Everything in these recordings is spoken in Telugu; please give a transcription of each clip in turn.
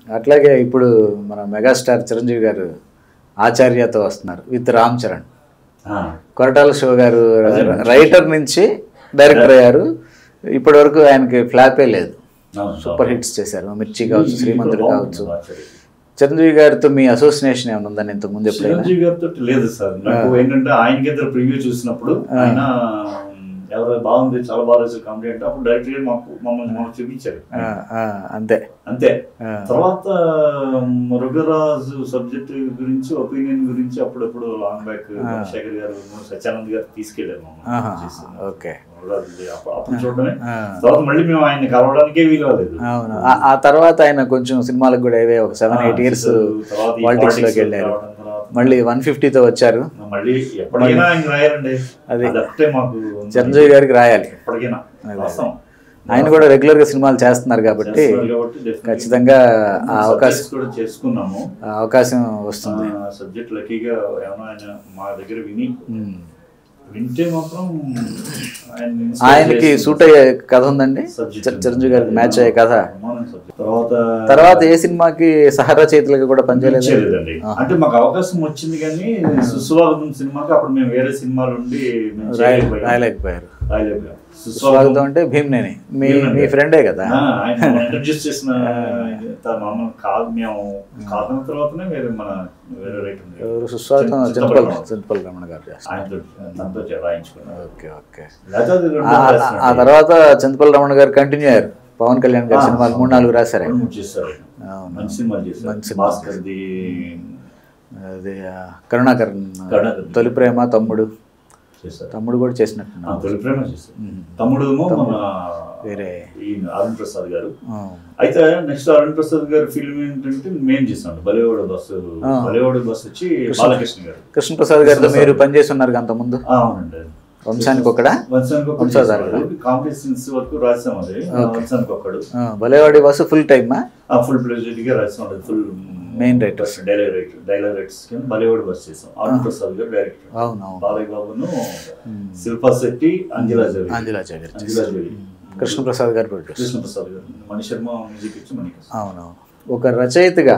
అట్లాగే ఇప్పుడు మన మెగాస్టార్ చిరంజీవి గారు ఆచార్యతో వస్తున్నారు విత్ రామ్ చరణ్ ఆ, కొరటాల శివ గారు రైటర్ నుంచి డైరెక్టర్ అయ్యారు ఇప్పటి వరకు ఆయనకి ఫ్లాపే లేదు అవును, సూపర్ హిట్స్ చేశారు మిర్చి కావచ్చు ఇది శ్రీమంతుడు కూడా కావచ్చు బాగుంది ఆచార్య. చిరంజీవి గారితో మీ అసోసియేషన్ ఏమైనా ఉందని ఇంతకు ముందు ఎప్పుడైనా చిరంజీవి గారితో లేదు సార్ నాకు ఏంటంటే ఆయనకి ఇద్దరు ప్రివ్యూ చూసినప్పుడు ఆయన ఎవరో బాగుంది చాలా బాగా రాశారు కామెడీ అంటే అప్పుడు డైరెక్టర్ గారు మాకు మమ్మల్ని మాకు చూపించారు ఆ, ఆ, అంతే అంతే ఆ. తర్వాత మురుగరాజు సబ్జెక్ట్ గురించి ఒపీనియన్ గురించి అప్పుడప్పుడు లాంగ్ బ్యాక్ శేఖర్ గారు సత్యానంద్ గారు తీసుకెళ్లారు ఆహా, మమ్మల్ని చేసి. ఓకే మురుగరాజుది అప్పుడు అప్పుడు చూడడమే ఆ. తర్వాత మళ్ళీ మేము ఆయన కలవడానికే వీలు అవ్వలేదు అవును ఆ- ఆ తర్వాత ఆయన కొంచెం సినిమాలకు కూడా అవే ఒక సెవెన్ ఎయిట్ ఇయర్స్ తర్వాత ఈ పాలిటిక్స్ politics లోకి వెళ్ళారు రావడం తర్వాత మళ్ళీ వన్ ఫిఫ్టీతో వచ్చారు మళ్ళీ ఎప్పటికైనా ఆయన రాయాలండి అది. అది ఒకటే మాకు ఉంది. చిరంజీవి గారికి రాయాలి ఎప్పటికైనా వాస్తవం. ఆయన కూడా రెగ్యులర్ గా సినిమాలు చేస్తున్నారు కాబట్టి చేస్తున్నారు కాబట్టి definitely ఖచ్చితంగా ఆ అవకాశం subjects కూడా చేసుకున్నాము ఆ అవకాశం వస్తుంది సబ్జెక్ట్ లక్కీగా ఏమైనా ఆయన మా దగ్గర విని ఉమ్. వింటే మాత్రం ఆయన్ని inspire ఆయనకి చేస్తుంది. సూట్ అయ్యే కథ ఉందండి Subject చి- చిరంజీవి గారికి మ్యాచ్ అయ్యే కథ బ్రహ్మాండం subject. తర్వాత తర్వాత ఏ సినిమాకి సహరచయితలుగా కూడా పనిచేయలేదు చేయలేదండి అంటే మాకు అవకాశం వచ్చింది కానీ సుస్వాగతం సినిమాకి అప్పుడు మేము వేరే సినిమాలు ఉండి మేము చేయలేకపోయాం. రాయలేకపోయారు రాయలేకపోయాం. స్వాగతం అంటే భీమ్నేని మీ మీ ఫ్రెండే కదా ఆ, ఆయన ఇంట్రడ్యూస్ చేసిన త- మమ్మల్ని కాదు మేము కాదన్న తర్వాతనే వేరే మన వేరే రైటర్ ఉంది. ఎవరు సుస్వాగతం చింత- చింతపల్లి చింతపల్లి. చింతపల్లి రమణ గారు చేస్తారు ఆయనతో తనతో చే- రాయించుకున్నాం ఓకే ఓకే లేకపోతే అది రెండు ఆ- ఆ- రాసినట్టు. ఆ తర్వాత చింతపల్లి రమణ గారు కంటిన్యూ అయ్యారు పవన్ కళ్యాణ్ గారి ఆ, సినిమాలు మూడు నాలుగు రాశారు ఆయన. రెండు మూడు చేశారు అవును. మంచి సినిమాలు చేశారు మంచి సినిమాలు భాస్కర్ది అది ఆ, కరుణాకరన్ కరుణాకరన్. తొలి ప్రేమ తమ్ముడు చేశారు తమ్ముడు కూడా ఆ, చేసినట్టున్నాడు తొలి ప్రేమ చేశారు తమ్ముడు ఏమో మన వేరే ఈ అరుణ్ ప్రసాద్ గారు ఆ, అయితే నెక్స్ట్ అరుణ్ ప్రసాద్ గారి ఫిల్మ్ ఏంటంటే మేం చేసాం బలేవాడ బస్సు ఆ. బలేవాడ బస్సు వచ్చి బాలకృష్ణ గారు కృష్ణప్రసాద్ గారితో మీరు పనిచేసి ఉన్నారు అంతమంది ఆ, అవునండి వంశానికి ఒకడా వంశానికి ఒకడు వంశాధార. చేసేవాడు. కాంపిటీషన్స్ వరకు రాసాం అది వంశానికి ఒకడు ఆ, భలేవాడి బస్సు ఫుల్ టైమా ఆ ఫుల్ ప్లేజెడ్ గా రాసాం అది full Main writers. Dialogue writer dialogue writers కింద బలేవాడ బస్ చేసాం అరుణ్ ప్రసాద్ గారు డైరెక్టర్ అవును అవును బాలయ్య బాబును శిల్పా శెట్టి అంజలా జవి అంజలా జగర్ అంజలా జవి కృష్ణప్రసాద్ గారు ప్రొడ్యూస్ కృష్ణ ప్రసాద్ గారు మణి శర్మ మ్యూజిక్ ఇచ్చి మనకి అవునవును ఒక రచయితగా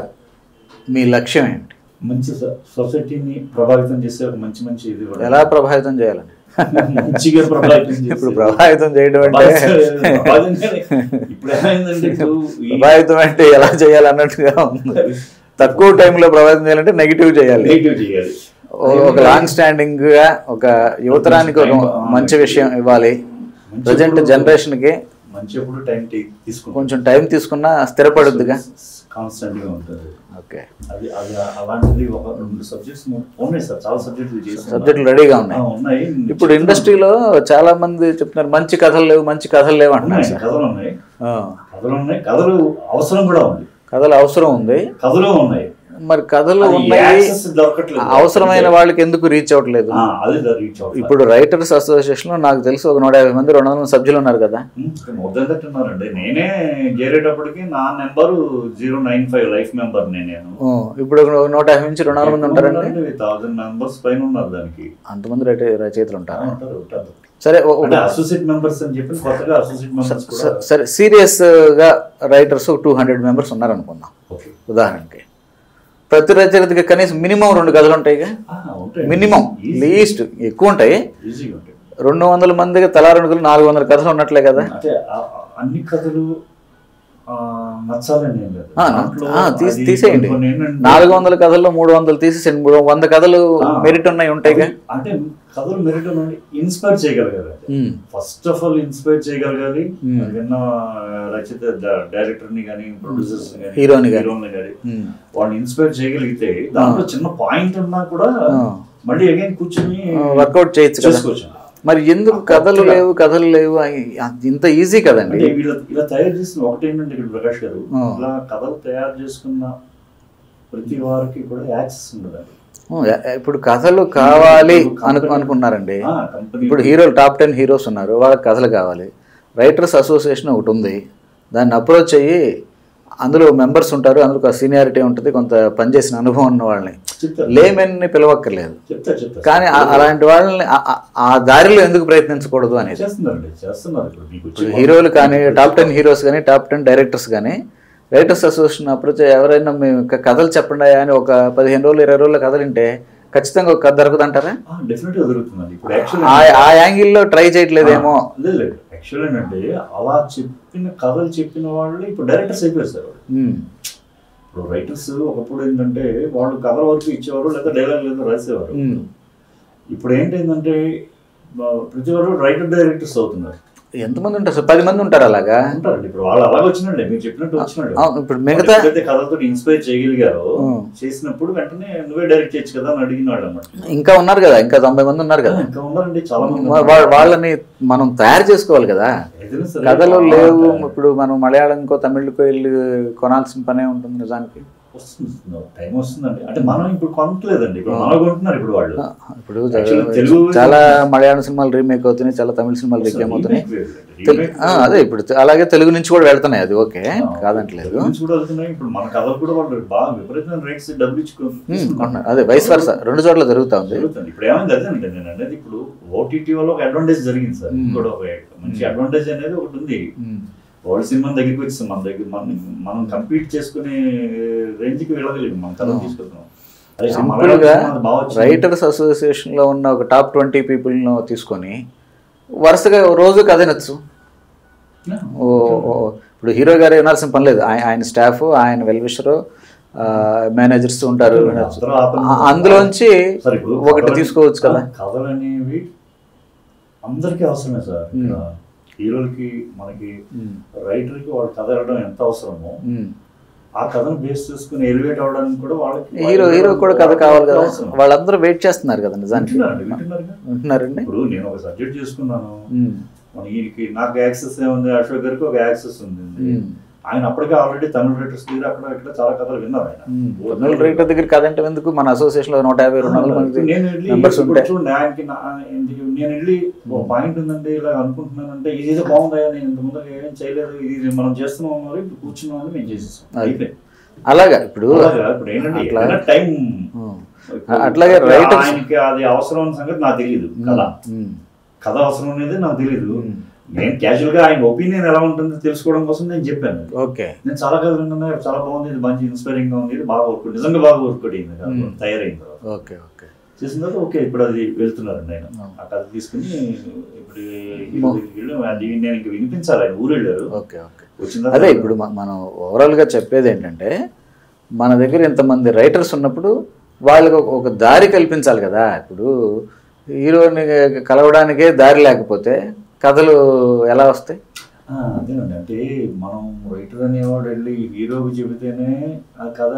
మీ లక్ష్యం ఏంటి మంచి సొ- సొసైటీని ప్రభావితం చేసే ఒక మంచి మంచి ఇది కూడా ఎలా ప్రభావితం చేయాలని మంచిగా ప్రభావితం చేసే- ఇప్పుడు ప్రభావితం చేయడం అంటే ప్రభావితం చేయాలి. ఇప్పుడు ఏమైందంటే ఇప్పుడు ఈ- ప్రభావితం అంటే ఎలా చేయాలి అన్నట్టుగా ఉంది తక్కువ టైంలో ప్రభావితం చేయాలంటే నెగిటివ్ చేయాలి నెగిటివ్ చేయాలి ఓ- ఒక లాంగ్ స్టాండింగ్ గా ఒక యువతరానికి ఒక మంచి విషయం ఇవ్వాలి ప్రజెంట్ జనరేషన్ కి మంచి ఎప్పుడు టైం తీసుకుంటాం కొంచెం టైం తీసుకున్నా స్థిరపడుద్దిగా కాన్స్టెంట్ గా ఉంటుంది ఓకే అది అది అలాంటిది ఒక రెండు సబ్జెక్ట్స్ ఉన్నాయి సార్ చాలా సబ్జెక్టులు చేసి సబ్జెక్టులు రెడీగా ఉన్నాయి ఉన్నాయి ఇప్పుడు ఇండస్ట్రీలో చాలా మంది చెప్తున్నారు మంచి కథలు లేవు మంచి కథలు లేవు అంటున్నారు ఉన్నాయి సార్ కథలు ఉన్నాయి ఆ, కథలు ఉన్నాయి కథలు అవసరం కూడా ఉంది కథలు అవసరం ఉంది కథలు ఉన్నాయి మరి కథలు అది ఉన్నాయి access దొరకట్లేదు అవసరమైన వాళ్ళకి ఎందుకు రీచ్ అవ్వట్లేదు ఆ, అది రీచ్ అవుతుంది ఇప్పుడు రైటర్స్ అసోసియేషన్ లో నాకు తెలిసి ఒక నూట యాభై మంది రెండు వందల మంది సభ్యులు ఉన్నారు కదా మొదలుతున్నారండి నేనే చేరేటప్పటికి నా number zero nine five life member నేను ఓ, ఇప్పుడు ఒక నూట యాభై నుంచి రెండు వందల మంది ఉంటారండి థౌసండ్ మెంబర్స్ పైన ఉన్నారు దానికి అంతమంది రైట- రచయితలు ఉంటారు ఉంటారు ఉంటారు సరే ఓ- అంటే అసోసియేట్ మెంబర్స్ అని చెప్పి కొత్తగా అసోసియేట్ మెంబర్స్ కూడా స- సరే సీరియస్ గా రైటర్స్ టూ హండ్రెడ్ మెంబర్స్ ఉన్నారు అనుకుందాం ఓకే ఉదాహరణకి ప్రతి రచయితకి కనీసం మినిమం రెండు కథలు ఉంటాయిగా ఆ, ఉంటాయి మినిమం లీస్ట్ ఎక్కువ ఉంటాయి ఈజీగా ఉంటాయి రెండు వందల మందికి తలా రెండు కథలు నాలుగు వందల కథలు ఉన్నట్లే కదా అంటే ఆ- ఆ అన్ని కథలు ఆ, నచ్చాలని ఏం లేదు ఆ, దాంట్లో ఆ, తీసి- అది తీసేయండి కొన్ని ఏంటంటే- నాలుగు వందల కథల్లో మూడు వందలు తీసేసి వంద కథలు ఆ, మెరిట్ ఉన్నాయి ఉంటాయిగా అది- అంటే కథలు మెరిట్ ఉన్నాయి ఇన్స్పైర్ చేయగలగాలి um, first of all inspire చేయగలగాలి Hmm. విన్న రచయిత డైరెక్టర్ ని కానీ ప్రొడ్యూసర్స్ ని కానీ Hero ని గాని. హీరోని కానీ ఉమ్. వాళ్ళని ఇన్స్పైర్ చేయగలిగితే దాంట్లో చిన్న పాయింట్ ఉన్నా కూడా ఆ. మళ్ళీ అగైన్ కూర్చొని వర్కౌట్ చేయొచ్చు కదా చేసుకోవచ్చు మరి ఎందుకు కథలు లేవు కథలు లేవు అయి- ఇంత ఈజీ కదండి అంటే వీళ్ళ ఇలా తయారు చేసిన ఒకటేంటంటే ఇక్కడ ప్రకాష్ గారు ఆ. ఇలా కథలు తయారు చేసుకున్న ప్రతి వారికి కూడా యాక్సెస్ ఉండదండి ఓ, ఎ- ఇప్పుడు కథలు కావాలి అను అనుకున్నారండి ఆ, కంపెనీ ఇప్పుడు హీరోలు టాప్ టెన్ హీరోస్ ఉన్నారు వాళ్ళకి కథలు కావాలి రైటర్స్ అసోసియేషన్ ఒకటి ఉంది దాన్ని అప్రోచ్ అయ్యి అందులో మెంబర్స్ ఉంటారు అందులో సీనియారిటీ ఉంటుంది కొంత పనిచేసిన అనుభవం ఉన్న వాళ్ళని చెప్తారు లేమెన్ని పిలవక్కర్లేదు చెప్తా చెప్తా కానీ ఆ- అలాంటి వాళ్ళని ఆ- ఆ- ఆ దారిలో ఎందుకు ప్రయత్నించకూడదు అనేది చేస్తున్నారండి చేస్తున్నారు ఇప్పుడు మీకు వచ్చి ఇప్పుడు హీరోలు కానీ టాప్ టెన్ హీరోస్ కానీ టాప్ టెన్ డైరెక్టర్స్ కానీ రైటర్స్ అసోసియేషన్ అప్రోచ్ ఎవరైనా మేము క- కథలు చెప్పండి అని ఒక పదిహేను రోజులు ఇరవై రోజుల కథలు వింటే ఖచ్చితంగా ఒక కథ దొరకదంటారా డెఫినెట్ గా దొరుకుతుందండి ఇప్పుడు యాక్చువల్ ఆ ఆ యాంగిల్లో ట్రై చేయట్లేదేమో లేదు లేదు యాక్చువల్ ఏంటంటే అలా చెప్పిన కథలు చెప్పిన వాళ్ళు ఇప్పుడు డైరెక్టర్స్ అయిపోయారు సార్ వాళ్ళు. ఉమ్, ఇప్పుడు రైటర్స్ ఒకప్పుడు ఏంటంటే వాళ్ళు కథల వరకు ఇచ్చేవారు లేదా డైలాగ్ లేదా రాసేవారు ఉమ్. ఇప్పుడు ఏంటంటే ప్రతి ఒక్కరు రైటర్ డైరెక్టర్స్ అవుతున్నారు ఎంతమంది ఉంటారు సార్ పది మంది ఉంటారు అలాగా ఉంటారండి ఇప్పుడు వాళ్ళు అలాగ వచ్చినండి మీరు చెప్పినట్టు వచ్చినాడు అవును, ఇప్పుడు మిగతా ఎప్పుడైతే కథలతో ఇన్స్పైర్ చేయగలిగారో ఉమ్. చేసినప్పుడు వెంటనే నువ్వే డైరెక్ట్ చేయొచ్చు కదా అని అడిగినాడు అన్నమాట ఇంకా ఉన్నారు కదా ఇంకా తొంభై మంది ఉన్నారు కదా ఇంకా ఉన్నారండి చాలా మంది వా- వా- వాళ్ళని మనం తయారు చేసుకోవాలి కదా ఏదైనా సరే కథలు లేవు ఆ, ఇప్పుడు మనం మలయాళంకో తమిళకో వెళ్ళి కొనాల్సిన పనే ఉంటుంది నిజానికి వస్తుంది టైం వస్తుందండి అంటే మనం ఇప్పుడు కొనట్లేదండి ఇప్పుడు మనం కొంటున్నారు ఇప్పుడు వాళ్ళు ఇప్పుడు Actually తెలుగు చాలా మలయాళం సినిమాలు రీమేక్ అవుతున్నాయి చాలా తమిళ సినిమాలు రీమేక్ అవుతున్నాయి Remake లేదు. తెలు- Remake ఆ, అదే ఇప్పుడు అలాగే తెలుగు నుంచి కూడా వెళ్తున్నాయి అది ఓకే కాదంటలేదు తెలుగు నుంచి కూడా వెళ్తున్నాయి ఇప్పుడు మన కథలు కూడా వాళ్ళు బాగా విపరీతమైన రేట్స్ డబ్బులు ఉమ్, ఇచ్చుకుంటున్నారు కొంటున్నారు. అదే వైస్ వర్స రెండు చోట్ల జరుగుతా ఉంది జరుగుతుంది ఇప్పుడు ఏమైంది అదేనండి నేను అనేది ఇప్పుడు ఓటీటీ వల్ల ఒక అడ్వాంటేజ్ జరిగింది సార్ Hmm. కూడా ఒక మంచి Hmm. అడ్వాంటేజ్ అనేది ఒకటి ఉంది ఉమ్, వరల్డ్ సినిమా దగ్గరికి వచ్చేసాం మన దగ్గర మనం మనం కంపీట్ చేసుకునే రేంజ్కి వెళ్ళగలిగాం మన కథలు Hmm. తీసుకెళ్తున్నాం అదే ఆ Simple మలయాళం గా సినిమా బాగా వచ్చింది. రైటర్స్ అసోసియేషన్ లో ఉన్న ఒక టాప్ ట్వంటీ పీపుల్ తీసుకొని వరుసగా రోజు కథ వినొచ్చు Yeah. ఓ ఓ, ఇప్పుడు హీరో గారు వినాల్సిన పని లేదు ఆయన ఆయన స్టాఫ్ ఆయన వెల్విషరు మేనేజర్స్ ఉంటారు వినొచ్చు. అందరూ ఆ పని ఆ- అందులోంచి సార్ ఇప్పుడు ఒకటి కథలు- తీసుకోవచ్చు కదా కథలు అనేవి అందరికీ అవసరమే సార్ Hmm. ఇక్కడ హీరోలకి మనకి ఉమ్, రైటర్కి వాళ్ళ కథ వెళ్ళడం ఎంత అవసరమో ఉమ్. ఆ కథను బేస్ చేసుకుని ఎలివేట్ అవడానికి కూడా వాళ్ళకి హీరో హీరో కూడా కథ కావాలి కదా అవసరం. వాళ్ళందరూ వెయిట్ చేస్తున్నారు కదా నిజానికి వింటున్నారండి, వింటున్నారుగా. ఉంటున్నారండి ఇప్పుడు నేను ఒక సబ్జెక్ట్ చేసుకున్నాను ఉమ్, మన ఈయనకి నాకు యాక్సెస్ ఏముంది అశోక్ గారికి ఒక యాక్సెస్ ఉంది ఉమ్, ఆయన అప్పటికే ఆల్రెడీ తమిళ రైటర్స్ దగ్గర అక్కడ ఇక్కడ చాలా కథలు విన్నారు ఆయన ఉమ్. తమిళ రైటర్ దగ్గర కథ అంటే ఎందుకు మన అసోసియేషన్ లో నూట యాభై రెండు వందల మంది నేను వెళ్ళి members ఇప్పుడు ఉంటే చూడండి ఆయనకి నా- ఎందుకు నేను వెళ్ళి ఒక పాయింట్ ఉందండి ఇలా అనుకుంటున్నానంటే ఇది ఏదో బాగుందా నేను ఇంత ముందు ఏం చేయలేదు ఇది మనం చేస్తున్నాం మరి ఇప్పుడు కూర్చున్నాం అని మేము చేసేస్తాం అది. అయిపోయింది అలాగా ఇప్పుడు అలాగా ఇప్పుడు ఏంటంటే అట్లా- ఏదైనా టైం ఉమ్, అట్లాగే writers- ఆయనకి అది అవసరం అన్న సంగతి నాకు తెలియదు కథ ఉమ్, కథ అవసరం అనేది నాకు తెలియదు ఉమ్. నేను క్యాజువల్ గా ఆయన ఒపీనియన్ ఎలా ఉంటుందో తెలుసుకోవడం కోసం నేను చెప్పాను ఓకే నేను చాలా కథలు విన్నాను చాలా బాగుంది ఇది మంచి ఇన్స్పైరింగ్ గా ఉంది ఇది బాగా వర్క్ నిజంగా బాగా వర్క్ అయింది కథ. Hmm. తయారైన తర్వాత ఓకే ఓకే చేసిన తర్వాత ఓకే ఇప్పుడు అది వెళ్తున్నారండి ఆయన Hmm. ఆ కథ తీసుకుని ఇప్పుడు హీరో దగ్గరికి వెళ్ళి అది నేను ఇంక వినిపించాలి ఆయన ఊరు వెళ్ళారు ఓకే ఓకే వచ్చిన అదే ఇప్పుడు మ- మనం ఓవరాల్గా చెప్పేది ఏంటంటే మన దగ్గర ఇంతమంది రైటర్స్ ఉన్నప్పుడు వాళ్ళకి ఒక- ఒక దారి కల్పించాలి కదా ఇప్పుడు హీరోని కలవడానికే దారి లేకపోతే కథలు ఎలా వస్తాయి ఆ, అదేనండి అంటే మనం రైటర్ అనేవాడు వెళ్ళి హీరోకి చెబితేనే ఆ కథ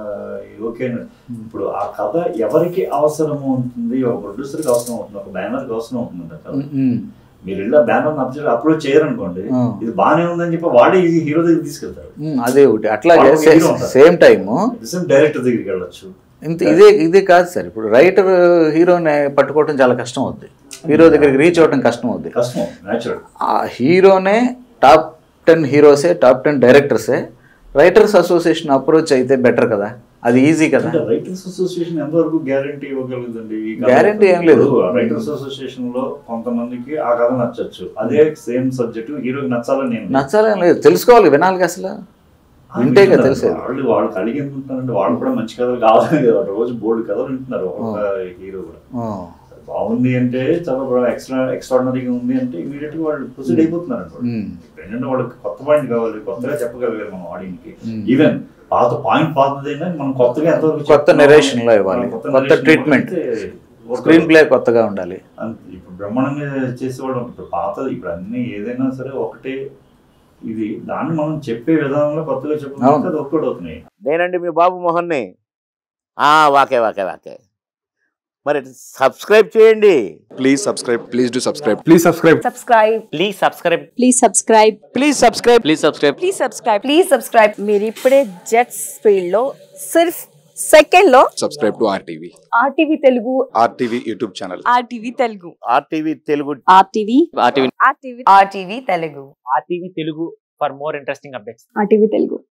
ఓకే ఇప్పుడు ఆ కథ ఎవరికి అవసరం ఉంటుంది ఒక ప్రొడ్యూసర్కి అవసరం అవుతుంది ఒక బ్యానర్కి అవసరం అవుతుంది ఆ కథ ఉమ్, మీరు వెళ్ళి బ్యానర్ అప్రోచ్ అప్రోచ్ చేయరనుకోండి ఉమ్. ఇది బాగానే ఉందని చెప్పి వాడే ఈ హీరో దగ్గర తీసుకెళ్తారు ఉమ్, అదే ఒకటి అట్లాగే వాళ్ళకి hero ఉంటారు. సేమ్ టైము డైరెక్టర్ దగ్గరికి వెళ్ళొచ్చు ఇంత ఇదే ఇదే కాదు సార్ ఇప్పుడు రైటర్ హీరోని పట్టుకోవడం చాలా కష్టం అవుద్ది హీరో దగ్గరికి రీచ్ అవ్వడం కష్టం అవుద్ది కష్టం న్యాచురల్ ఆ హీరోనే టాప్ టెన్ హీరోసే టాప్ టెన్ డైరెక్టర్సే రైటర్స్ అసోసియేషన్ అప్రోచ్ అయితే బెటర్ కదా అది ఈజీ కదా అంటే రైటర్స్ అసోసియేషన్ ఎంతవరకు గ్యారంటీ ఇవ్వగలుగుతుంది ఈ కథ? Guarantee ఏం లేదు. ఇప్పుడు రైటర్స్ అసోసియేషన్ లో కొంతమందికి ఆ కథ నచ్చచ్చు అదే సేమ్ సబ్జెక్ట్ హీరోకి నచ్చాలని నేను నచ్చాలని లేదు తెలుసుకోవాలి వినాలి అసలు ఆ, వింటే కదా వింటున్నారు. తెలిసేది. వాళ్ళు వాళ్ళు కలిగి అనుకుంటున్నారంటే వాళ్ళు కూడా మంచి కథలు కావాలి కదా రోజు బోర్డు కథలు వింటున్నారు ఒక్కొక్క హీరో కూడా ఆ, బాగుంది అంటే చాలా ఎక్స్ట్రా ఎక్స్ట్రాడినరీగా ఉంది అంటే ఇమీడియట్ గా వాళ్ళు ప్రొసీడ్ అయిపోతున్నారు అనుకోండి ఉమ్, ఏంటంటే వాళ్ళకి కొత్త పాయింట్ కావాలి కొత్తగా చెప్పగలగాలి మన ఆడియన్స్ కి ఉమ్. ఈవెన్ పాత పాయింట్ పాతదైనా మనం కొత్తగా ఎంతవరకు కొత్త చెప్తున్నామో, narration లో ఇవ్వాలి. కొత్త కొత్త narration treatment. ఇవ్వగలిగితే work స్క్రీన్ అవుతుంది. ప్లే కొత్తగా ఉండాలి అంతే. ఇప్పుడు బ్రహ్మాండంగా చేసేవాడు ఇప్పుడు పాతది ఇప్పుడు అన్ని ఏదైనా సరే ఒకటే ఇది దాన్ని మనం చెప్పే విధానంలో కొత్తగా అవును. చెప్పడం అది ఒక్కటి అవుతున్నాయి నేనండి మీ బాబు మోహన్ని ఆ, వాకే వాకే వాకే మరి సబ్స్క్రైబ్ చేయండి Please subscribe. Please do subscribe. Please subscribe. subscribe please subscribe please subscribe please subscribe please subscribe please subscribe please subscribe మీరు ఇప్పుడే జెట్స్ ఫీల్డ్ లో సిర్ఫ్ సెకండ్ లో Subscribe to RTV. RTV Telugu RTV YouTube channel. RTV Telugu RTV Telugu RTV RTV RTV RTV Telugu RTV Telugu for more interesting updates RTV Telugu